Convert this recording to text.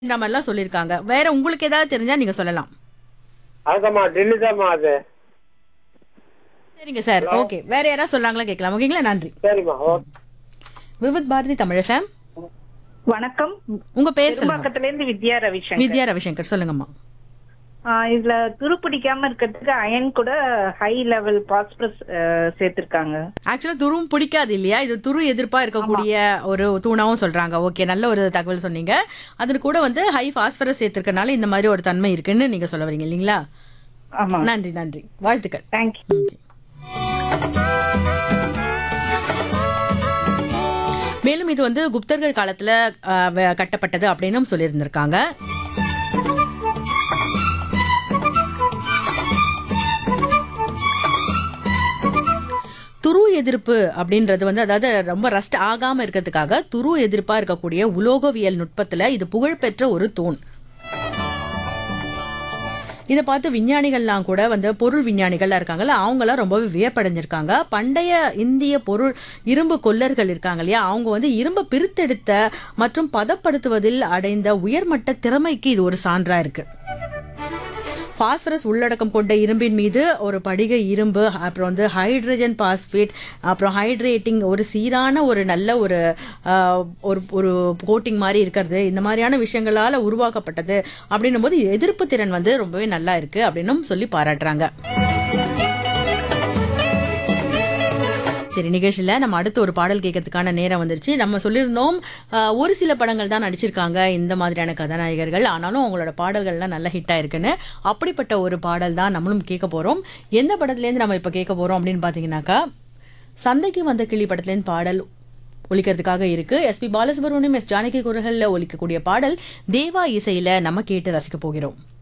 இந்த மாதிரிலாம் சொல்லியிருக்காங்க வேற உங்களுக்கு ஏதாவது தெரிஞ்சா நீங்க சொல்லலாம் அதுதாம்மா டெல்லி தாம்மா அது சரிங்க சார் ஓகே வேற யாராவது சொல்லாங்களா கேட்கலாம் ஓகேங்களா நன்றி சரிம்மா ஓகே விவித் பாரதி தமிழ் ஃபேம் வணக்கம் உங்க பேர் சொல்லுங்க பெரும்பாக்கத்துல இருந்து வித்யா ரவிசங்கர் வித்யா ரவிசங்கர் சொல்லுங்கம்மா ஆ, இதுல துரு பிடிக்காம இருக்கிறதுக்கு அயன் கூட ஹை லெவல் பாஸ்பரஸ் சேர்த்திருக்காங்க ஆக்சுவலா துரும் பிடிக்காது இல்லையா இது துரு எதிர்ப்பா இருக்கக்கூடிய ஒரு தூணாவும் சொல்றாங்க ஓகே நல்ல ஒரு தகவல் சொன்னீங்க அது கூட வந்து ஹை பாஸ்பரஸ் சேர்த்திருக்கனால இந்த மாதிரி ஒரு தன்மை இருக்குன்னு நீங்க சொல்ல வரீங்க இல்லைங்களா ஆமா நன்றி நன்றி வாழ்த்துக்கள் தேங்க்யூ Okay. மேலும் இது வந்து குப்தர்கள் காலத்துல அஹ், வ- கட்டப்பட்டது அப்படின்னும் சொல்லியிருந்திருக்காங்க துரு எதிர்ப்பு அப்படின்றது வந்து அதாவது ரொம்ப ரஸ்ட் ஆகாம இருக்கிறதுக்காக துரு எதிர்ப்பா இருக்கக்கூடிய உலோகவியல் நுட்பத்துல இது புகழ்பெற்ற ஒரு தூண் இதை பார்த்து விஞ்ஞானிகள்லாம் கூட வந்து பொருள் விஞ்ஞானிகள்லாம் இருக்காங்கல்ல அவங்களாம் ரொம்பவே வியப்படைஞ்சிருக்காங்க பண்டைய இந்திய பொருள் இரும்பு கொல்லர்கள் இருக்காங்க இல்லையா அவங்க வந்து இரும்பை பிரித்தெடுத்த மற்றும் பதப்படுத்துவதில் அடைந்த உயர்மட்ட திறமைக்கு இது ஒரு சான்றா இருக்கு பாஸ்பரஸ் உள்ளடக்கம் கொண்ட இரும்பின் மீது ஒரு படிக இரும்பு அப்புறம் வந்து ஹைட்ரஜன் பாஸ்பேட் அப்புறம் ஹைட்ரேட்டிங் ஒரு சீரான ஒரு நல்ல ஒரு ஆஹ், ஒரு ஒரு கோட்டிங் மாதிரி இருக்கிறது இந்த மாதிரியான விஷயங்களால உருவாக்கப்பட்டது அப்படின்னும் போது எதிர்ப்பு திறன் வந்து ரொம்பவே நல்லா இருக்கு அப்படின்னும் சொல்லி பாராட்டுறாங்க சரி நிகழ்ச்சியில் நம்ம அடுத்து ஒரு பாடல் கேட்கறதுக்கான நேரம் வந்துருச்சு நம்ம சொல்லியிருந்தோம் ஆஹ், ஒரு சில படங்கள் தான் நடிச்சிருக்காங்க இந்த மாதிரியான கதாநாயகர்கள் ஆனாலும் அவங்களோட பாடல்கள்லாம் நல்ல ஹிட் ஆயிருக்குன்னு அப்படிப்பட்ட ஒரு பாடல் தான் நம்மளும் கேட்க போறோம் எந்த படத்துலேருந்து நம்ம இப்போ கேட்க போறோம் அப்படின்னு பார்த்தீங்கன்னாக்கா சந்தைக்கு வந்த கிளி படத்துலேருந்து பாடல் ஒலிக்கிறதுக்காக இருக்கு எஸ்பி பாலசுப்ரமணியம் எஸ் ஜானகி குரல்ல ஒலிக்கக்கூடிய பாடல் தேவா இசையில நம்ம கேட்டு ரசிக்க போகிறோம்